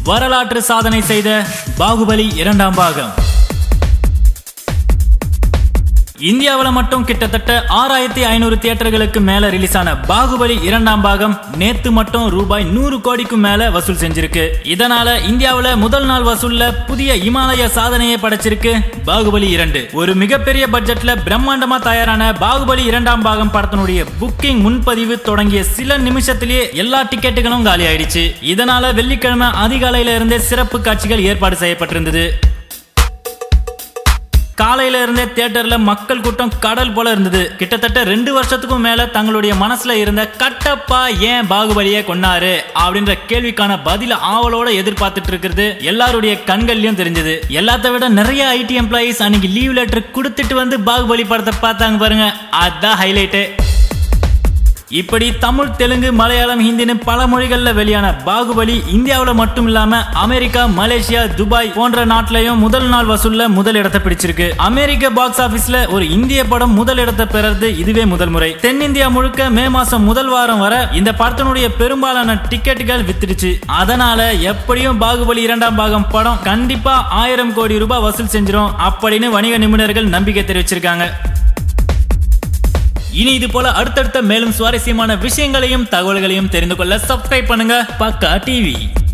வரலாற்று சாதனை செய்த பாகுபலி இரண்டாம் பாகம் இந்தியாவில் மட்டும் கிட்டத்தட்ட ஆறாயிரத்தி ஐநூறு தியேட்டர்களுக்கு மேல ரிலீஸ் ஆன பாகுபலி இரண்டாம் பாகம் நேத்து மட்டும் ரூபாய் நூறு கோடிக்கும் மேல வசூல் செஞ்சிருக்கு இதனால இந்தியாவுல முதல் நாள் வசூல்ல புதிய இமாலய சாதனையை படைச்சிருக்கு பாகுபலி இரண்டு ஒரு மிகப்பெரிய பட்ஜெட்ல பிரம்மாண்டமா தயாரான பாகுபலி இரண்டாம் பாகம் படத்தினுடைய புக்கிங் முன்பதிவு தொடங்கிய சில நிமிஷத்திலேயே எல்லா டிக்கெட்டுகளும் காலி ஆயிடுச்சு இதனால வெள்ளிக்கிழமை அதிகாலையில இருந்தே சிறப்பு காட்சிகள் ஏற்பாடு செய்யப்பட்டிருந்தது காலையில இருந்தே தியேட்டர்ல மக்கள் கூட்டம் கடல் போல இருந்தது கிட்டத்தட்ட ரெண்டு வருஷத்துக்கும் மேல தங்களுடைய மனசுல இருந்த கட்டப்பா ஏன் பாகுபலியை கொண்டாரு அப்படின்ற கேள்விக்கான பதில ஆவலோட எதிர்பார்த்துட்டு இருக்கிறது எல்லாருடைய கண்கள்லயும் தெரிஞ்சது எல்லாத்த விட நிறைய ஐடி எம்ப்ளாயிஸ் அன்னைக்கு லீவ் லெட்டர் கொடுத்துட்டு வந்து பாகுபலி படத்தை பார்த்தாங்க பாருங்க அதான் ஹைலைட்டு இப்படி தமிழ் தெலுங்கு மலையாளம் ஹிந்தின்னு பல மொழிகள்ல வெளியான பாகுபலி இந்தியாவில் மட்டும் இல்லாம அமெரிக்கா மலேசியா துபாய் போன்ற நாட்டிலையும் முதல் நாள் வசூல்ல முதல் இடத்தை பிடிச்சிருக்கு அமெரிக்க பாக்ஸ் ஆபீஸ்ல ஒரு இந்திய படம் முதல் இடத்தை பெறது இதுவே முதல் முறை தென்னிந்தியா முழுக்க மே மாசம் முதல் வாரம் வர இந்த படத்தினுடைய பெரும்பாலான டிக்கெட்டுகள் வித்துடுச்சு அதனால எப்படியும் பாகுபலி இரண்டாம் பாகம் படம் கண்டிப்பா ஆயிரம் கோடி ரூபாய் வசூல் செஞ்சிரும் அப்படின்னு வணிக நிபுணர்கள் நம்பிக்கை தெரிவிச்சிருக்காங்க இனி இது போல அடுத்தடுத்த மேலும் சுவாரஸ்யமான விஷயங்களையும் தகவல்களையும் தெரிந்து கொள்ள சப்ஸ்கிரைப் பண்ணுங்க பக்கா டிவி